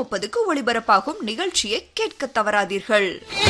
முப்பதுக்கு ஒளிபரப்பாகும் நிகழ்ச்சியை கேட்க தவறாதீர்கள்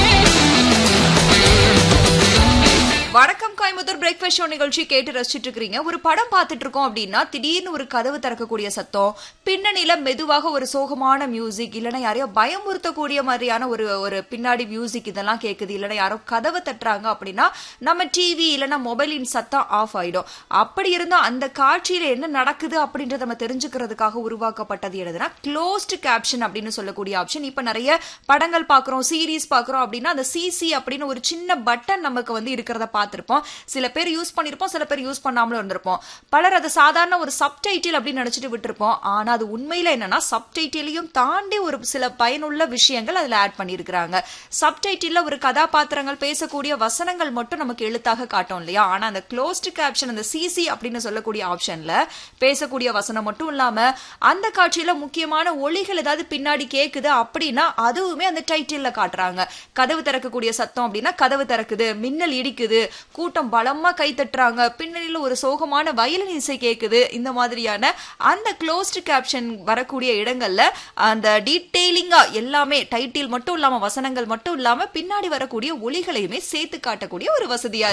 வணக்கம் கோயம்புத்தூர் பிரேக்ஃபாஸ்ட் ஷோ நிகழ்ச்சி கேட்டு ரசிச்சிட்டு இருக்கீங்க ஒரு படம் பார்த்துட்டு இருக்கோம் அப்படின்னா திடீர்னு ஒரு கதவு திறக்கக்கூடிய சத்தம் பின்னணியில மெதுவாக ஒரு சோகமான மியூசிக் இல்லைன்னா யாரையோ பயமுறுத்தக்கூடிய மாதிரியான ஒரு ஒரு பின்னாடி மியூசிக் இதெல்லாம் கேக்குது இல்லைன்னா யாரோ கதவை தட்டுறாங்க அப்படின்னா நம்ம டிவி இல்லைன்னா மொபைலின் சத்தம் ஆஃப் ஆயிடும் அப்படி இருந்தா அந்த காட்சியில என்ன நடக்குது அப்படின்றத நம்ம தெரிஞ்சுக்கிறதுக்காக உருவாக்கப்பட்டது எதுனா க்ளோஸ்ட் கேப்ஷன் அப்படின்னு சொல்லக்கூடிய ஆப்ஷன் இப்ப நிறைய படங்கள் பாக்குறோம் சீரீஸ் பாக்குறோம் அப்படின்னா அந்த சிசி அப்படின்னு ஒரு சின்ன பட்டன் நமக்கு வந்து இருக்கிறத பார்த்திருப்போம் சில பேர் யூஸ் பண்ணிருப்போம் சில பேர் யூஸ் பண்ணாமலும் இருந்திருப்போம் பலர் அதை சாதாரண ஒரு சப்டைட்டில் அப்படின்னு நினைச்சிட்டு விட்டுருப்போம் ஆனா அது உண்மையில என்னன்னா சப்டைட்டிலையும் தாண்டி ஒரு சில பயனுள்ள விஷயங்கள் அதுல ஆட் பண்ணியிருக்கிறாங்க சப்டைட்டில்ல ஒரு கதாபாத்திரங்கள் பேசக்கூடிய வசனங்கள் மட்டும் நமக்கு எழுத்தாக காட்டும் இல்லையா ஆனா அந்த க்ளோஸ்ட் கேப்ஷன் அந்த சிசி அப்படின்னு சொல்லக்கூடிய ஆப்ஷன்ல பேசக்கூடிய வசனம் மட்டும் இல்லாம அந்த காட்சியில முக்கியமான ஒளிகள் ஏதாவது பின்னாடி கேக்குது அப்படின்னா அதுவுமே அந்த டைட்டில்ல காட்டுறாங்க கதவு திறக்கக்கூடிய சத்தம் அப்படின்னா கதவு திறக்குது மின்னல் இடிக்குது கூட்டம் பலமா கை தட்டுறாங்க பின்னணியில ஒரு சோகமான வயலின் இசை கேக்குது இந்த மாதிரியான அந்த க்ளோஸ்ட் கேப்ஷன் வரக்கூடிய இடங்கள்ல அந்த டீட்டெயிலிங்கா எல்லாமே டைட்டில் மட்டும் இல்லாம வசனங்கள் மட்டும் இல்லாம பின்னாடி வரக்கூடிய ஒளிகளையுமே சேர்த்து காட்டக்கூடிய ஒரு வசதியா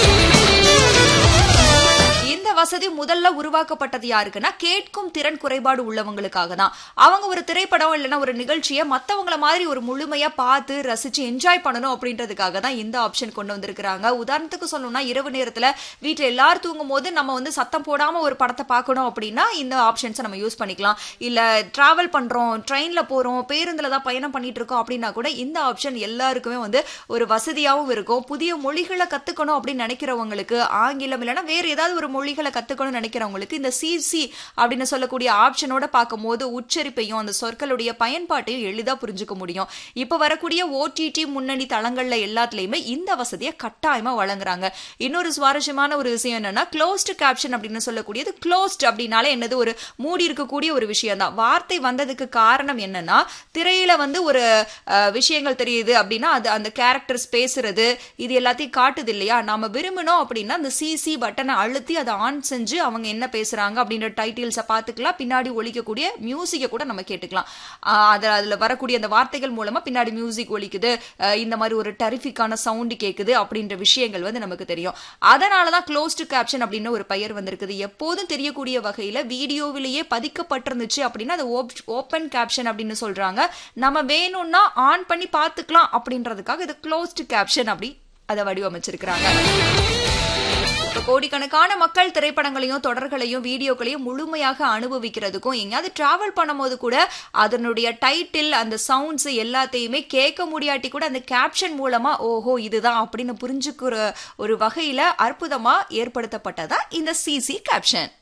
இருக்குது இந்த வசதி முதல்ல உருவாக்கப்பட்டது யாருக்குன்னா கேட்கும் திறன் குறைபாடு உள்ளவங்களுக்காக தான் அவங்க ஒரு திரைப்படம் இல்லைன்னா ஒரு நிகழ்ச்சியை மத்தவங்கள மாதிரி ஒரு முழுமையா பார்த்து ரசிச்சு என்ஜாய் பண்ணணும் அப்படின்றதுக்காக தான் இந்த ஆப்ஷன் கொண்டு வந்திருக்கிறாங்க உதாரணத்துக்கு சொல்லணும்னா இரவு நேரத்துல வீட்டுல எல்லாரும் தூங்கும் போது நம்ம வந்து சத்தம் போடாம ஒரு படத்தை பார்க்கணும் அப்படின்னா இந்த ஆப்ஷன்ஸை நம்ம யூஸ் பண்ணிக்கலாம் இல்ல டிராவல் பண்றோம் ட்ரெயின்ல போறோம் பேருந்துல தான் பயணம் பண்ணிட்டு இருக்கோம் அப்படின்னா கூட இந்த ஆப்ஷன் எல்லாருக்குமே வந்து ஒரு வசதியாகவும் இருக்கும் புதிய மொழிகளை கத்துக்கணும் அப்படின்னு நினைக்கிறவங்களுக்கு ஆங்கிலம் இல்லைன்னா வேற ஏதாவது ஒரு மொழிகளை கத்துக்கணும்னு நினைக்கிறவங்களுக்கு இந்த சிசி அப்படின்னு சொல்லக்கூடிய ஆப்ஷனோட பார்க்கும்போது உச்சரிப்பையும் அந்த சொற்களுடைய பயன்பாட்டையும் எளிதா புரிஞ்சுக்க முடியும் இப்ப வரக்கூடிய ஓடிடி முன்னணி தளங்கள்ல எல்லாத்துலயுமே இந்த வசதியை கட்டாயமா வழங்குறாங்க இன்னொரு சுவாரஸ்யமான ஒரு விஷயம் என்னன்னா க்ளோஸ்ட் கேப்ஷன் அப்படின்னு சொல்லக்கூடியது க்ளோஸ்ட் அப்படின்னாலே என்னது ஒரு மூடி இருக்கக்கூடிய ஒரு விஷயம் தான் வார்த்தை வந்ததுக்கு காரணம் என்னன்னா திரையில வந்து ஒரு அஹ், விஷயங்கள் தெரியுது அப்படின்னா அது அந்த கேரக்டர்ஸ் பேசுறது இது எல்லாத்தையும் காட்டுது இல்லையா நாம விரும்பினோம் அப்படின்னா அந்த சிசி பட்டனை அழுத்தி அதை ஆன் செஞ்சு அவங்க என்ன பேசுறாங்க அப்படின்ற டைட்டில்ஸை பார்த்துக்கலாம் பின்னாடி ஒலிக்கக்கூடிய மியூசிக்கை கூட நம்ம கேட்டுக்கலாம் ஆஹ் அது அதுல வரக்கூடிய அந்த வார்த்தைகள் மூலமா பின்னாடி மியூசிக் ஒலிக்குது ஆஹ் இந்த மாதிரி ஒரு டெரிஃபிக்கான சவுண்ட் கேக்குது அப்படின்ற விஷயங்கள் வந்து நமக்கு தெரியும் அதனாலதான் க்ளோஸ்டு கேப்ஷன் அப்படின்னு ஒரு பெயர் வந்திருக்குது எப்போதும் தெரியக்கூடிய வகையில வீடியோவிலேயே பதிக்கப்பட்டிருந்துச்சு அப்படின்னா அது ஓப்பன் கேப்ஷன் அப்படின்னு சொல்றாங்க நம்ம வேணும்னா ஆன் பண்ணி பார்த்துக்கலாம் அப்படின்றதுக்காக இது க்ளோஸ்டு கேப்ஷன் அப்படி அதை வடிவமைச்சிருக்கிறாங்க இப்ப கோடிக்கணக்கான மக்கள் திரைப்படங்களையும் தொடர்களையும் வீடியோக்களையும் முழுமையாக அனுபவிக்கிறதுக்கும் எங்கேயாவது டிராவல் பண்ணும்போது கூட அதனுடைய டைட்டில் அந்த சவுண்ட்ஸ் எல்லாத்தையுமே கேட்க முடியாட்டி கூட அந்த கேப்ஷன் மூலமா ஓஹோ இதுதான் அப்படின்னு புரிஞ்சுக்கிற ஒரு வகையில அற்புதமா ஏற்படுத்தப்பட்டதா இந்த சிசி கேப்ஷன்